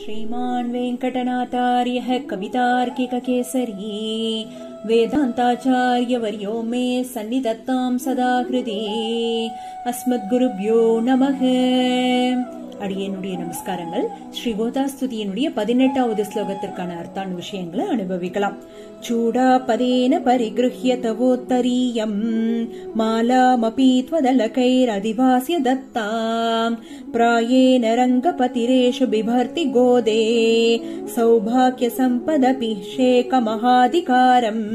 श्रीमान् वेङ्कटनाथार्यः कवितार्किककेसरी वेदान्ताचार्यवर्यो मे सन्निधत्ताम् सदा हृदि अस्मद्குருभ्यो நமக அடியனுடைய நமஸ்காரங்கள் ஸ்ரீ கோதாஸ்துதியினுடைய பதினெட்டாவது ஸ்லோகத்திற்கான அர்த்தான விஷயங்களை அனுபவிக்கலாம் चूडापदेन परिगृह्य तवोत्तरीयम् मालामपि त्वदलकैरधिवास्य दत्ताम् प्रायेण रङ्गपतिरेषु बिभर्ति गोदे सौभाग्यसम्पदपि शेकमहाधिकारम्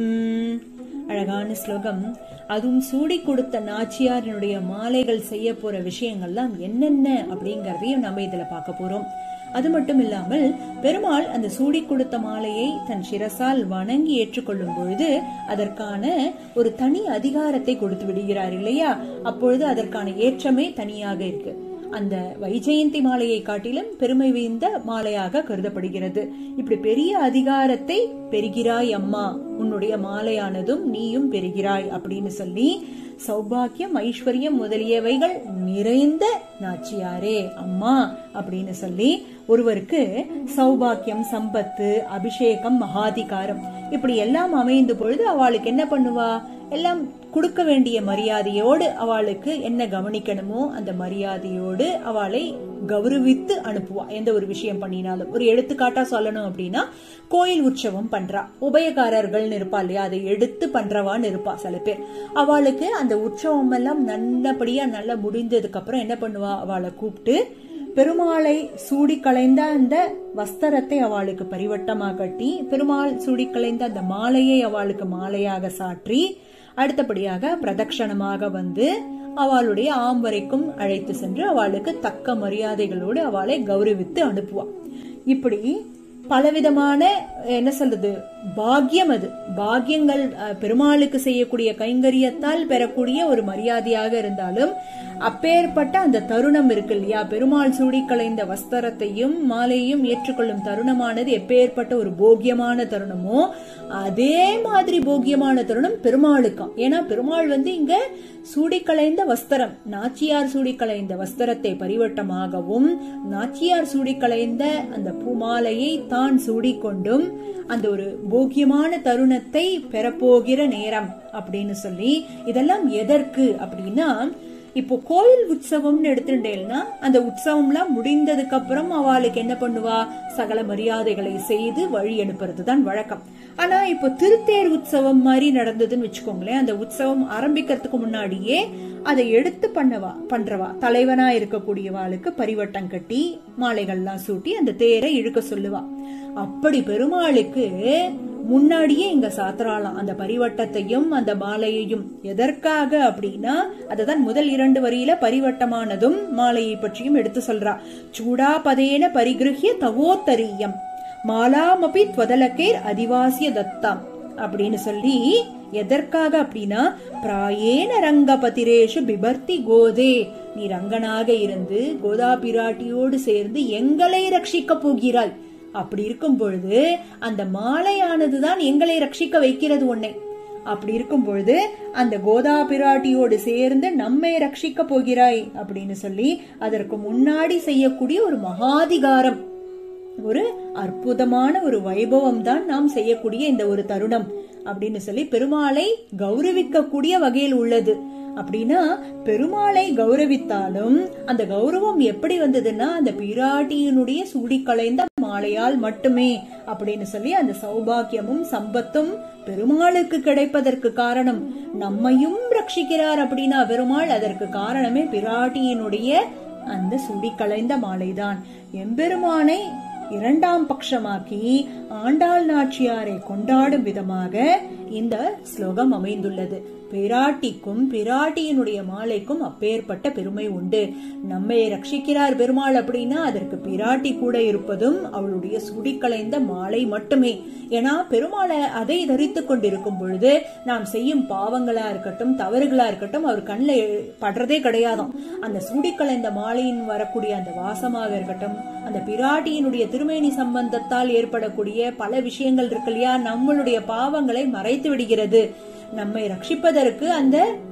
அழகான ஸ்லோகம் அதுவும் சூடி கொடுத்த நாச்சியாரினுடைய மாலைகள் செய்ய போற விஷயங்கள்லாம் என்னென்ன அப்படிங்கறதையும் நம்ம இதுல பார்க்க போறோம் அது மட்டும் இல்லாமல் பெருமாள் அந்த சூடி கொடுத்த மாலையை தன் சிரசால் வணங்கி ஏற்றுக்கொள்ளும் பொழுது அதற்கான ஒரு தனி அதிகாரத்தை கொடுத்து விடுகிறார் இல்லையா அப்பொழுது அதற்கான ஏற்றமே தனியாக இருக்கு அந்த வைஜெயந்தி மாலையை காட்டிலும் பெருமை வீழ்ந்த மாலையாக கருதப்படுகிறது இப்படி பெரிய அதிகாரத்தை பெறுகிறாய் அம்மா உன்னுடைய மாலையானதும் நீயும் பெறுகிறாய் அப்படின்னு சொல்லி சௌபாக்கியம் ஐஸ்வர்யம் முதலியவைகள் நிறைந்த நாச்சியாரே அம்மா அப்படின்னு சொல்லி ஒருவருக்கு சௌபாக்கியம் சம்பத்து அபிஷேகம் மகாதிகாரம் இப்படி எல்லாம் அமைந்த பொழுது அவளுக்கு என்ன பண்ணுவா எல்லாம் கொடுக்க வேண்டிய மரியாதையோடு அவளுக்கு என்ன கவனிக்கணுமோ அந்த மரியாதையோடு அவளை கௌரவித்து அனுப்புவா எந்த ஒரு விஷயம் பண்ணினாலும் ஒரு எடுத்துக்காட்டா சொல்லணும் அப்படின்னா கோயில் உற்சவம் பண்றா உபயகாரர்கள் இருப்பா இல்லையா அதை எடுத்து பண்றவான்னு இருப்பா சில பேர் அவளுக்கு அந்த உற்சவம் எல்லாம் நல்லபடியா நல்லா முடிந்ததுக்கு அப்புறம் என்ன பண்ணுவா அவளை கூப்பிட்டு பெருமாளை சூடி களைந்த அந்த வஸ்திரத்தை அவளுக்கு பரிவட்டமாக கட்டி பெருமாள் சூடி களைந்த அந்த மாலையை அவளுக்கு மாலையாக சாற்றி அடுத்தபடியாக பிரதட்சணமாக வந்து அவளுடைய ஆம் வரைக்கும் அழைத்து சென்று அவளுக்கு தக்க மரியாதைகளோடு அவளை கௌரவித்து அனுப்புவா இப்படி பலவிதமான என்ன சொல்றது பாக்கியம் அது பாக்கியங்கள் பெருமாளுக்கு செய்யக்கூடிய கைங்கரியத்தால் பெறக்கூடிய ஒரு மரியாதையாக இருந்தாலும் அப்பேற்பட்ட அந்த தருணம் இருக்கு இல்லையா பெருமாள் சூடி களைந்த வஸ்திரத்தையும் மாலையும் ஏற்றுக்கொள்ளும் தருணமானது எப்பேற்பட்ட ஒரு போக்கியமான தருணமோ அதே மாதிரி போக்கியமான தருணம் பெருமாளுக்கும் ஏன்னா பெருமாள் வந்து இங்க சூடி களைந்த வஸ்திரம் நாச்சியார் சூடி களைந்த வஸ்திரத்தை பரிவட்டமாகவும் நாச்சியார் சூடி களைந்த அந்த பூமாலையை தான் சூடிக்கொண்டும் அந்த ஒரு போக்கியமான தருணத்தை பெறப்போகிற நேரம் அப்படின்னு சொல்லி இதெல்லாம் எதற்கு அப்படின்னா இப்போ கோயில் உற்சவம்னு எடுத்துட்டேன்னா அந்த உற்சவம்லாம் முடிந்ததுக்கு அப்புறம் அவளுக்கு என்ன பண்ணுவா சகல மரியாதைகளை செய்து வழி அனுப்புறது தான் வழக்கம் ஆனா இப்போ திருத்தேர் உற்சவம் மாதிரி நடந்ததுன்னு வச்சுக்கோங்களேன் அந்த உற்சவம் ஆரம்பிக்கிறதுக்கு முன்னாடியே அதை எடுத்து பண்ணவா பண்றவா தலைவனா இருக்கக்கூடியவாளுக்கு பரிவட்டம் கட்டி மாலைகள்லாம் சூட்டி அந்த தேரை இழுக்க சொல்லுவா அப்படி பெருமாளுக்கு முன்னாடியே இங்க சாத்திராலாம் அந்த பரிவட்டத்தையும் அந்த மாலையையும் எதற்காக அப்படின்னா அததான் முதல் இரண்டு வரியில பரிவட்டமானதும் மாலையை பற்றியும் எடுத்து சொல்றா சூடா பதேன பரிகிருஹிய தவோத்தரியம் மாலாமபி துவதலக்கேர் அதிவாசிய தத்தாம் அப்படின்னு சொல்லி எதற்காக அப்படின்னா பிராயேன ரங்கபதிரேஷு பிபர்த்தி கோதே நீ ரங்கனாக இருந்து கோதா பிராட்டியோடு சேர்ந்து எங்களை ரட்சிக்க போகிறாய் அப்படி இருக்கும் பொழுது அந்த மாலையானதுதான் எங்களை ரட்சிக்க வைக்கிறது உன்னை அப்படி இருக்கும் பொழுது அந்த கோதா பிராட்டியோடு சேர்ந்து நம்மை ரட்சிக்க போகிறாய் அப்படின்னு சொல்லி அதற்கு முன்னாடி செய்யக்கூடிய ஒரு மகாதிகாரம் ஒரு அற்புதமான ஒரு வைபவம் தான் நாம் செய்யக்கூடிய இந்த ஒரு தருணம் அப்படின்னு சொல்லி பெருமாளை கௌரவிக்க கூடிய வகையில் உள்ளது அப்படின்னா பெருமாளை கௌரவித்தாலும் அந்த கௌரவம் எப்படி வந்ததுன்னா அந்த பிராட்டியினுடைய சூடி களைந்த மாலையால் மட்டுமே அப்படின்னு சொல்லி அந்த சௌபாக்கியமும் சம்பத்தும் பெருமாளுக்கு கிடைப்பதற்கு காரணம் நம்மையும் ரட்சிக்கிறார் அப்படின்னா பெருமாள் அதற்கு காரணமே பிராட்டியினுடைய அந்த சுடி களைந்த மாலைதான் எம்பெருமானை இரண்டாம் பட்சமாக்கி ஆண்டாள் நாச்சியாரை கொண்டாடும் விதமாக இந்த ஸ்லோகம் அமைந்துள்ளது பிராட்டிக்கும் பிராட்டியினுடைய மாலைக்கும் அப்பேற்பட்ட பெருமை உண்டு நம்மை ரட்சிக்கிறார் பெருமாள் அப்படின்னா அதற்கு பிராட்டி கூட இருப்பதும் அவளுடைய சுடிக்கலைந்த மாலை மட்டுமே ஏன்னா பெருமாளை அதை தரித்து கொண்டிருக்கும் பொழுது நாம் செய்யும் பாவங்களா இருக்கட்டும் தவறுகளா இருக்கட்டும் அவர் கண்ணில் படுறதே கிடையாதாம் அந்த சூடிக்கலைந்த மாலையின் வரக்கூடிய அந்த வாசமாக இருக்கட்டும் அந்த பிராட்டியினுடைய திருமேனி சம்பந்தத்தால் ஏற்படக்கூடிய பல விஷயங்கள் இருக்கு இல்லையா நம்மளுடைய பாவங்களை மறைத்து விடுகிறது நம்மை ரட்சிப்பதற்கு அந்த திருமால்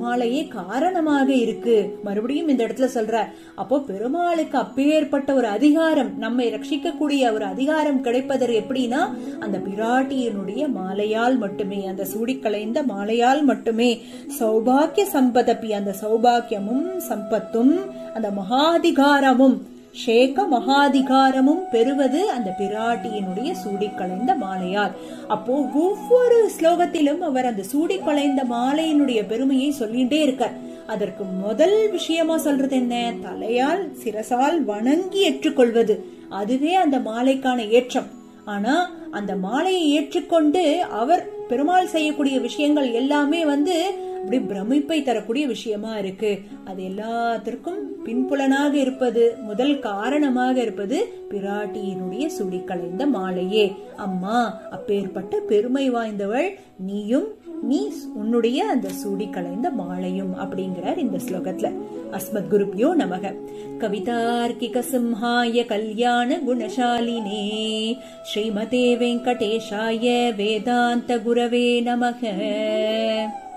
மாலையே காரணமாக இருக்கு மறுபடியும் இந்த இடத்துல சொல்ற அப்போ பெருமாளுக்கு அப்பேற்பட்ட ஒரு அதிகாரம் நம்மை ரட்சிக்கக்கூடிய ஒரு அதிகாரம் கிடைப்பதற்கு எப்படின்னா அந்த பிராட்டியினுடைய மாலையால் மட்டுமே அந்த சூடிக்கலைந்த மாலையால் மட்டுமே சௌபாக்கிய சம்பதப்பி அந்த சௌபாக்கியமும் சம்பத்தும் அந்த மகாதிகாரமும் ஷேக மகாதிகாரமும் பெறுவது அந்த பிராட்டியினுடைய சூடிக்கலைந்த மாலையால் அப்போ ஒவ்வொரு ஸ்லோகத்திலும் அவர் அந்த சூடிக்கலைந்த மாலையினுடைய பெருமையை சொல்லிட்டே இருக்கார் அதற்கு முதல் விஷயமா சொல்றது என்ன தலையால் சிரசால் வணங்கி ஏற்றுக்கொள்வது அதுவே அந்த மாலைக்கான ஏற்றம் ஆனா அந்த மாலையை ஏற்றுக்கொண்டு அவர் பெருமாள் செய்யக்கூடிய விஷயங்கள் எல்லாமே வந்து அப்படி பிரமிப்பை தரக்கூடிய விஷயமா இருக்கு அது எல்லாத்திற்கும் பின்புலனாக இருப்பது முதல் காரணமாக இருப்பது பிராட்டியினுடைய சுடிக்கலைந்த மாலையே அம்மா அப்பேற்பட்ட பெருமை வாய்ந்தவள் நீயும் நீ உன்னுடைய அந்த சூடி கலைந்த மாலையும் அப்படிங்கிறார் இந்த ஸ்லோகத்துல அஸ்மத் குருப்யோ நமக கவிதார்க்கிக சிம்ஹாய கல்யாண குணசாலினே ஸ்ரீமதே வெங்கடேஷாய வேதாந்த குரவே நமக